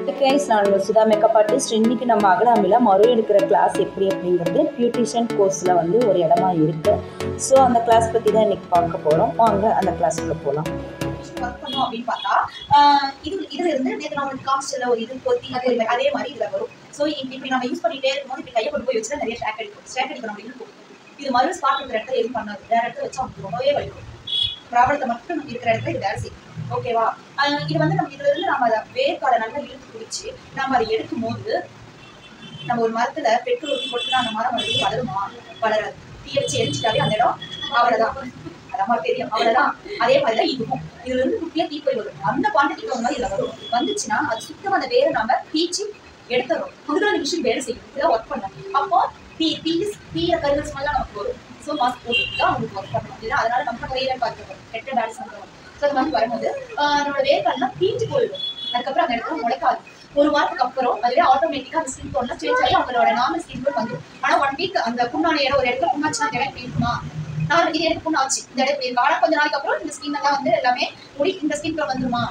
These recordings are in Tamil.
கைஸ் நான் உங்கள் சுதா மேக்கப் ஆர்டிஸ்ட் இன்றைக்கி நம்ம அகடாமில் மறு எடுக்கிற கிளாஸ் எப்படி அப்படிங்கிறது பியூட்டிஷியன் கோர்ஸில் வந்து ஒரு இடமா இருக்குது ஸோ அந்த கிளாஸ் பற்றி தான் இன்றைக்கி பார்க்க போகிறோம் வாங்க அந்த கிளாஸுக்குள்ள போகலாம் ஒர்க் பண்ணோம் அப்படின்னு பார்த்தா ஆஹ் இது இதுல இருந்து நேற்று நான் உங்களுக்கு காமிச்சல ஒரு இது கொத்தி அதே மாதிரி அதே மாதிரி இதுல வரும் ஸோ இப்படி நம்ம யூஸ் பண்ணிட்டே இருக்கும்போது இப்படி கையை கொண்டு போய் வச்சுட்டா நிறைய ஷேக் அடிக்கும் ஷேக் அடிக்கும் நம்ம இருக்கும் இது மறு ஸ்பாட் இருக்கிற இடத்துல எதுவும் பண்ணாது வேற இடத்துல வச்சா அவங்களுக்கு ரொம்பவே வலிக்கும் ப்ராப்ளத்தை மட்டும் இருக்கிற இடத்துல இது வேலை செய்யும் ஓகேவா ஆஹ் இது வந்து நம்ம இதுல இருந்து நம்ம அதை வேர்க்கால நல்லா இழுத்து பிடிச்சி நம்ம அதை எடுக்கும் போது நம்ம ஒரு மரத்துல பெட்ரோல் ஊற்றி போட்டுனா அந்த மரம் மறுபடியும் வளருமா வளராது தீய வச்சு எரிச்சிட்டாலே அந்த இடம் அவ்வளவுதான் அதான் தெரியும் அவ்வளவுதான் அதே மாதிரி தான் இதுவும் இதுல இருந்து குட்டியா தீப்பொறி வரும் அந்த குவான்டிட்டிக்கு வந்து இதுல வரும் வந்துச்சுன்னா அது சுத்தமா அந்த வேரை நம்ம தீச்சு எடுத்துரும் அதுதான் அந்த மிஷின் வேலை செய்யும் இதெல்லாம் ஒர்க் பண்ணணும் அப்போ தீ தீ தீய கருவல் ஸ்மெல்லாம் நமக்கு வரும் ஸோ மாஸ்க் போட்டு தான் அவங்களுக்கு ஒர்க் பண்ணணும் இல்லையா அதனால நம்ம கையில பார்த்துக்கணும் கெட்ட பேட்ஸ் வந்துடும் ஸோ அது மாதிரி வரும்போது ஆஹ் நம்மளோட வேர்க்கல்லாம் தீஞ்சு போயிடும் அதுக்கப்புறம் அந்த இடத்துல முளைக்காது ஒரு வாரத்துக்கு அப்புறம் அதுவே ஆட்டோமேட்டிக்கா அந்த ஸ்கின் டோன்ல சேஞ்ச் ஆகி அவங்களோட நார்மல் ஸ்கின் டோன் வந்துடும் ஆனா ஒன் வீக் அந்த புண்ணான இடம் ஒரு இடத்துல புண்ணாச்சுன்னா அந்த இடம் இருக்குமா நான் இது எனக்கு புண்ணாச்சு இந்த இடம் இப்படி இருக்கு ஆனா கொஞ்ச நாளைக்கு அப்புறம் இந்த ஸ்கின் எல்லாம் வந்து எல்லாமே முடி இந்த ஸ்கின் டோன் வந்துருமா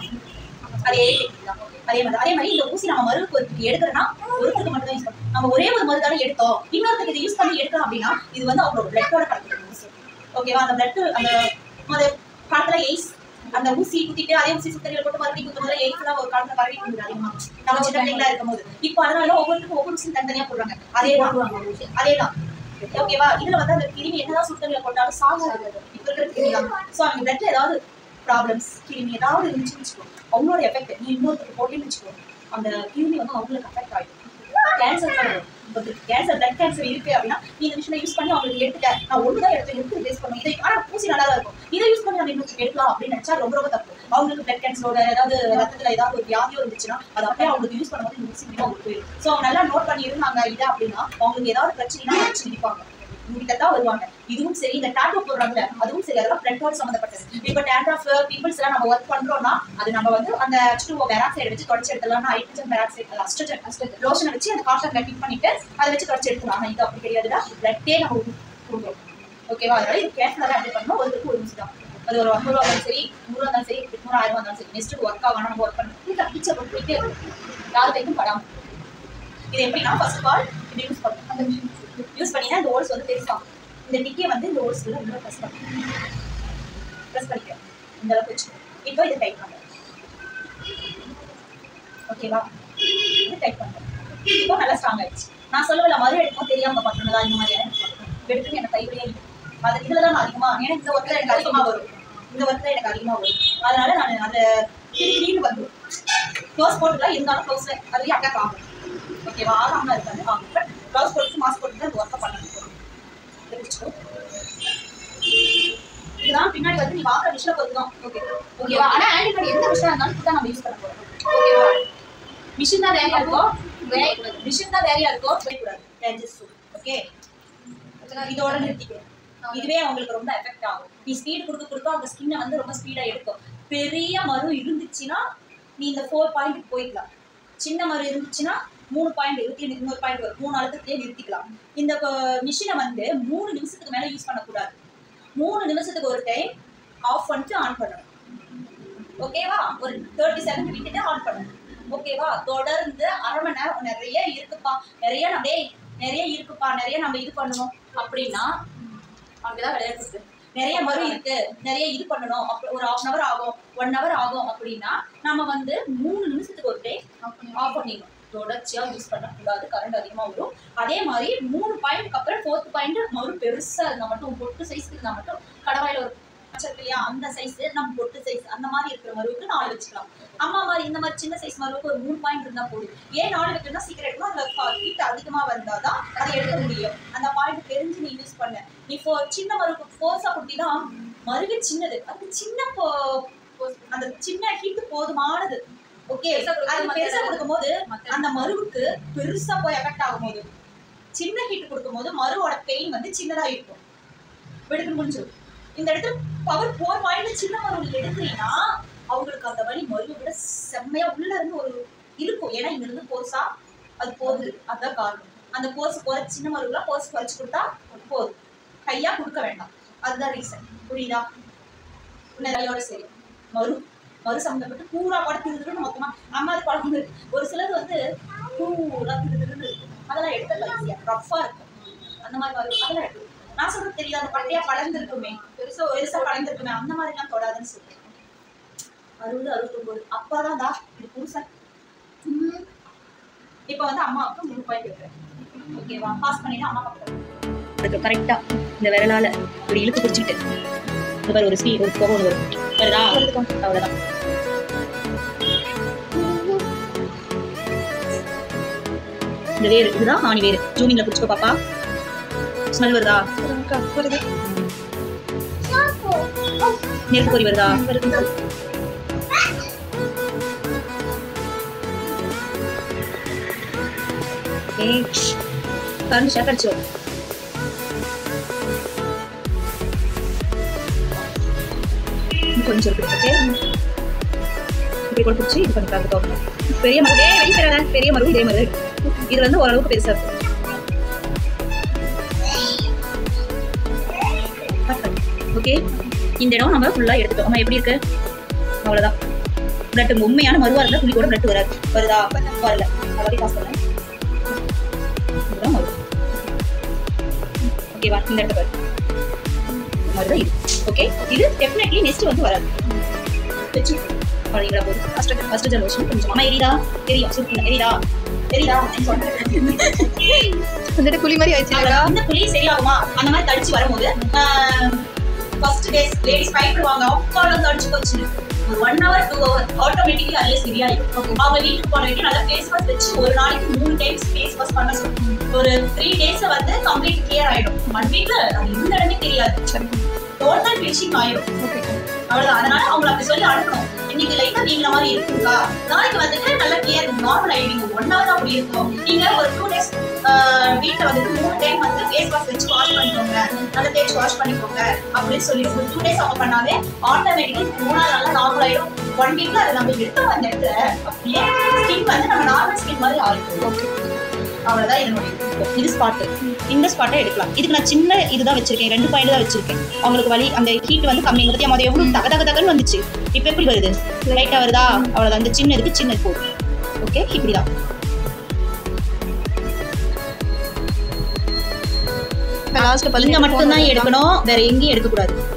அதே technique தான். அதே மாதிரி அதே மாதிரி இந்த ஊசி நம்ம மருந்து ஒருத்தருக்கு எடுக்கிறோம்னா ஒருத்தருக்கு மட்டும் தான் யூஸ் பண்ணணும் நம்ம ஒரே ஒரு மருந்து தானே எடுத்தோம் இன்னொருத்தருக்கு இதை யூஸ் பண்ணி எடுக்கிறோம் அப்படின்னா இது வந்து அவங்களோட பிளட்டோட கலந்துருக்கு ஊசி ஓகேவா அந்த பிளட் அந்த அந்த காலத்துல எய்ஸ் அந்த ஊசி குத்திட்டு அதே ஊசி சுத்தறியில் போட்டு மறுபடியும் குத்தும் போது எய்ஸ் எல்லாம் ஒரு காலத்துல பரவி இருந்தது அதிகமா நம்ம சின்ன பிள்ளைங்களா இருக்கும் போது இப்போ அதனால ஒவ்வொருத்தருக்கும் ஒவ்வொரு ஊசி தனித்தனியா போடுறாங்க அதே தான் அதே தான் ஓகேவா இதுல வந்து அந்த கிருமி என்னதான் சுத்தறியில் போட்டாலும் சாகாது இப்ப இருக்கிற கிருமி தான் ஸோ அவங்க பிளட்ல ஏதாவது ப்ராப்ளம்ஸ் கிருமி ஏதாவது இருந்துச்சுன்னு வச்சுக்கோ அவங்களோட எஃபெக்ட் நீ இன்னொருத்தருக்கு போட்டேன்னு வச்சுக்கோ அந்த கிருமி வந்து அவங்களுக்கு அஃபெக்ட் ஆகிடும் கேன்சர் வரும் கேன்சர் பிளட் கேன்சர் இருக்கு அப்படின்னா நீ இந்த மிஷினை யூஸ் பண்ணி அவங்களுக்கு எடுத்துட்ட நான் ஒன்று தான் எடுத்து எடுத்து டேஸ்ட் பண்ணுவேன் இதை ஆனா ஊசி நல்லா தான் இருக்கும் இதை யூஸ் பண்ணி நம்ம இன்னும் எடுக்கலாம் அப்படின்னு நினைச்சா ரொம்ப ரொம்ப தப்பு அவங்களுக்கு பிளட் கேன்சரோட ஏதாவது ரத்தத்துல ஏதாவது ஒரு வியாதியோ இருந்துச்சுன்னா அது அப்படியே அவங்களுக்கு யூஸ் பண்ணும்போது இந்த ஊசி மூலியமா அவங்களுக்கு போயிடும் ஸோ அவங்க நல்லா நோட் பண்ணி இருந்தாங்க இதை அப்படின்னா அவங்களுக்கு ஏதாவது பிரச்சனைனா வச்சு நிற்பாங்க உங்ககிட்ட தான் வருவாங்க இதுவும் சரி இந்த டாட்டோ போடுறாங்கல்ல அதுவும் சரி அதெல்லாம் பிளட்டோட சம்மந்தப்பட்டது இப்போ டேண்ட்ராஃப் பிம்பிள்ஸ் எல்லாம் நம்ம ஒர்க் பண்றோம்னா அது நம்ம வந்து அந்த H2O பெராக்சைடு வச்சு தொடச்சி எடுத்துலாம் ஹைட்ரஜன் பெராக்சைடு அஸ்ட்ரஜன் அஸ்ட்ரஜன் லோஷனை வச்சு அந்த காட்டன்ல ஃபிட் பண்ணிட்டு அதை வச்சு தொடச்சி எடுத்துலாம் ஆனா இது அப்படி கிடையாதுடா பிளட்டே நம்ம கொடுக்குறோம் ஓகேவா அதனால இது கேர்ஃபுல்லாக அப்படி பண்ணணும் ஒருத்தருக்கு ஒரு நிமிஷம் தான் அது ஒரு ஐம்பது ரூபா இருந்தாலும் சரி நூறு இருந்தாலும் சரி எட்நூறு ஆயிரம் இருந்தாலும் சரி நெக்ஸ்ட் ஒர்க் ஆகணும் நம்ம ஒர்க் பண்ணணும் இது டீச்சர் போயிட்டே இருக்கும் யார் கைக்கும் படாம இது எப்படின்னா ஃபர்ஸ்ட் ஆஃப் ஆல் இப்படி யூஸ் பண்ணணும் அந்த மிஷின் யூஸ் பண்ணினா இந்த ஹோல்ஸ் வந்து பெருசாகும் இந்த டிக்கே வந்து இந்த ஹோல்ஸ்க்குள்ள உள்ள ப்ரெஸ் பண்ணணும் ப்ரெஸ் பண்ணிக்க இந்த அளவுக்கு வச்சுக்கோ இப்போ இது டைட் பண்ணுறேன் ஓகேவா இது டைட் பண்ணுறேன் இப்போ நல்லா ஸ்ட்ராங் ஆயிடுச்சு நான் சொல்லவில்ல மறு எடுக்கும் தெரியாம பண்ணுறதா இந்த மாதிரி எடுத்து எனக்கு கைவிலேயே அது இதில் தான் அதிகமாக ஏன்னா இந்த ஒர்க்கில் எனக்கு அதிகமாக வரும் இந்த ஒர்க்கில் எனக்கு அதிகமாக வரும் அதனால நான் அதை திடீர்னு வந்துடும் க்ளோஸ் போட்டுக்கலாம் இருந்தாலும் க்ளோஸ் அதுலேயே அட்டாக் ஆகும் ஓகேவா ஆகாமல் இருக்காது ஆகும் பட் க்ளவுஸ் போட்டு மாஸ்க் போட்டு அந்த ஒர்க்கை பண்ணணும் தெரிஞ்சுக்கோ இதுதான் பின்னாடி வந்து நீ வாங்குற விஷயம் பொறுத்து தான் ஓகே ஓகேவா ஆனா ஆன்டிபயோட்டிக் எந்த விஷயம் இருந்தாலும் இதுதான் நம்ம யூஸ் பண்ண போறோம் ஓகேவா மிஷின் தான் வேறையா இருக்கும் மிஷின் தான் வேறையா இருக்கும் செய்யக்கூடாது ஓகே இதோட நிறுத்திக்கிறேன் இதுவே அவங்களுக்கு ரொம்ப எஃபெக்ட் ஆகும் நீ ஸ்பீட் கொடுக்க கொடுக்க அவங்க ஸ்கின்னை வந்து ரொம்ப ஸ்பீடா எடுக்கும் பெரிய மரு இருந்துச்சுன்னா நீ இந்த ஃபோர் பாயிண்ட் போய்க்கலாம் சின்ன மரு இருந்துச்சுன்னா மூணு பாயிண்ட் இருபத்தி இன்னொரு பாயிண்ட் வரும் மூணு அழுத்தத்திலே நிறுத்திக்கலாம் இந்த மிஷினை வந்து மூணு நிமிஷத்துக்கு மேல யூஸ் பண்ணக்கூடாது மூணு நிமிஷத்துக்கு ஒரு டைம் ஆஃப் பண்ணிட்டு ஆன் பண்ணணும் ஓகேவா ஒரு தேர்ட்டி செகண்ட் விட்டுட்டு ஆன் பண்ணணும் ஓகேவா தொடர்ந்து அரை மணி நேரம் நிறைய இருக்குப்பா நிறைய நம்ம நிறைய இருக்குப்பா நிறைய நம்ம இது பண்ணணும் அப்படின்னா அங்கதான் விளையாட்டு நிறைய மறு இருக்கு நிறைய இது பண்ணணும் அப்ப ஒரு ஹாஃப் அன் ஆகும் ஒன் ஹவர் ஆகும் அப்படின்னா நம்ம வந்து மூணு நிமிஷத்துக்கு ஒரு டைம் ஆஃப் பண்ணிடணும் தொடர்ச்சியா யூஸ் பண்ணக்கூடாது கரண்ட் அதிகமா வரும் அதே மாதிரி மூணு பாயிண்ட்க்கு அப்புறம் ஃபோர்த் பாயிண்ட் மறு பெருசா இருந்தா மட்டும் பொட்டு சைஸ்க்கு இருந்தா மட்டும் கடவாயில ஒரு வச்சிருக்கு இல்லையா அந்த சைஸ் நம்ம பொட்டு சைஸ் அந்த மாதிரி இருக்கிற மருவுக்கு நாலு வச்சுக்கலாம் அம்மா மாதிரி இந்த மாதிரி சின்ன சைஸ் மருவுக்கு ஒரு மூணு பாயிண்ட் இருந்தா போதும் ஏன் நாலு வைக்கணும்னா சீக்கிரம் எடுக்கணும் அதுல ஹீட் அதிகமா வந்தாதான் அதை எடுக்க முடியும் அந்த பாயிண்ட் தெரிஞ்சு நீ யூஸ் பண்ண நீ இப்போ சின்ன மருவுக்கு ஃபோர்ஸா கொடுத்தீங்கன்னா மருவே சின்னது அது சின்ன போ- அந்த சின்ன ஹீட் போதுமானது ஓகே அது பெருசா கொடுக்கும் போது அந்த மருவுக்கு பெருசா போய் எஃபெக்ட் ஆகும் போது சின்ன ஹீட் கொடுக்கும் போது மருவோட பெயின் வந்து சின்னதா இருக்கும் வெடுக்கு முடிஞ்சிடும் இந்த இடத்துல பவர் ஃபோர் பாயிண்ட் சின்ன மருவில் எடுக்கிறீங்கன்னா அவங்களுக்கு அந்த வலி மருவை விட செம்மையா உள்ள இருந்து ஒரு இருக்கும் ஏன்னா இங்க இருந்து போர்ஸா அது போகுது அதுதான் காரணம் அந்த போர்ஸ் குறை சின்ன மருவுல போர்ஸ் குறைச்சு கொடுத்தா போதும் கையா கொடுக்க வேண்டாம் அதுதான் ரீசன் புரியுதா கையோட சரி மரு மறு சம்மந்தப்பட்டு பூரா கூட திருதுன்னு மொத்தமா அம்மா அது பழம் ஒரு சிலது வந்து பூரா திருதுன்னு இருக்கும் அதெல்லாம் எடுத்துடலாம் ஈஸியா ரஃபா இருக்கும் அந்த மாதிரி மறு அதெல்லாம் எடுத்து நான் சொல்றது தெரியுது அந்த பட்டையா பழந்திருக்குமே பெருசா பெருசா பழந்திருக்குமே அந்த மாதிரி எல்லாம் தொடாதுன்னு சொல்றேன் அறுபது அறுபத்தொன்பது அப்பாதான் தா இது புதுசா ம். இப்போ வந்து அம்மாவுக்கு மூணு பாயிண்ட் வைக்கிறேன் ஓகேவா பாஸ் பண்ணிட்டு அம்மா பக்கத்துல அதுக்கு கரெக்டா இந்த விரலால இப்படி இழுத்து பிடிச்சிட்டு இந்த மாதிரி ஒரு ஸ்பீ ஒரு புகை ஒன்று வரும் வருதா அவ்வளவுதான் இந்த வேர் இதுதான் ஆணி வேர் ஜூமிங்ல பிடிச்சிக்கோ பாப்பா ஸ்மெல் வருதா வருது நெருப்பு பொறி வருதா ஏய் கரண்ட் ஷாக் அடிச்சிடும் இன்னும் கொஞ்சம் இருக்கு ஓகே இப்படி கூட பிடிச்சி இது பண்ணி பார்த்துக்கோ பெரிய மருவே வெளியே பெறாத பெரிய மருவு இதே மாதிரி இது வந்து ஓரளவுக்கு பெருசா இருக்கும் ஓகே இந்த இடம் நம்ம ஃபுல்லா எடுத்துட்டோம் அம்மா எப்படி இருக்கு அவ்வளவுதான் பிளட் உண்மையான மருவா இருந்தா துளி கூட பிளட் வராது வருதா வரல அதாவது பாஸ் பண்ணேன் இதுதான் மரு ஓகேவா இந்த இடத்துல பாரு இந்த மாதிரி தான் இது ஓகே இது டெஃபினெட்லி நெக்ஸ்ட் வந்து வராது வச்சு பழகிங்களா போதும் ஃபர்ஸ்ட் ஃபர்ஸ்ட் ஜெனரேஷன் கொஞ்சம் அம்மா எரியுதா தெரியும் சுத்தம் எரியுதா தெரியுதா அப்படின்னு சொல்லிட்டு வந்துட்டு குழி மாதிரி ஆயிடுச்சு அவ்வளவுதான். இந்த புளி சரியாகுமா அந்த மாதிரி தடிச்சு வரும்போது ஃபர்ஸ்ட் டேஸ் லேடிஸ் பயப்படுவாங்க அப்பாலும் தடிச்சு போச்சு ஒரு one hour two hour automatically அதுலேயே சரியாயிடும் அவங்க வீட்டுக்கு போன வரைக்கும் நல்லா ஃபேஸ் வாஷ் வச்சு ஒரு நாளைக்கு மூணு டைம்ஸ் ஃபேஸ் வாஷ் பண்ண சொல்லும் ஒரு த்ரீ டேஸ்ல வந்து கம்ப்ளீட் கிளியர் ஆயிடும் ஒன் வீக்ல அது இந்த இடமே தெரியாது டோட்டல் ப்ளீச்சிங் ஆயிடும் அவ்வளவுதான் அதனால அவங்களை அப்படி சொல்லி அனுப்பணும் இன்னைக்கு லைட்டா நீங்கள மாதிரி இருக்குங்களா நாளைக்கு வந்துட்டு நல்லா கிளியர் நார்மல் ஆயிடுவீங்க ஒன் ஹவர் அப்படி இருக்கும் நீங்க ஒரு டூ டேஸ் வீட்டுல வந்துட்டு மூணு டைம் வந்து ஃபேஸ் வாஷ் வச்சு வாஷ் பண்ணிக்கோங்க நல்லா தேய்ச்சி வாஷ் பண்ணிக்கோங்க அப்படின்னு சொல்லி ஒரு டூ டேஸ் அவங்க பண்ணாவே ஆட்டோமேட்டிக்கலி மூணாவது நாள்ல நார்மல் ஆயிடும் ஒன் வீக்ல அதை நம்ம எடுத்த வந்த இடத்துல அப்படியே ஸ்கின் வந்து நம்ம நார்மல் ஸ்கின் மாதிரி ஆயிடும் அவ்வளவுதான் இதனுடைய இது. இது ஸ்பாட் இந்த ஸ்பாட்டை எடுக்கலாம் இதுக்கு நான் சின்ன இதுதான் வச்சிருக்கேன் ரெண்டு பாயிண்ட் தான் வச்சிருக்கேன் அவங்களுக்கு வலி அந்த ஹீட் வந்து கம்மி பத்தியா மொதல் எவ்வளவு தக தக தகன்னு வந்துச்சு இப்போ எப்படி வருது லைட்டா வருதா அவ்வளவுதான் இந்த சின்ன இதுக்கு சின்னது போதும் ஓகே இப்படிதான் லாஸ்ட் இங்க மட்டும் தான் எடுக்கணும் வேற எங்கேயும் எடுக்க கூடாது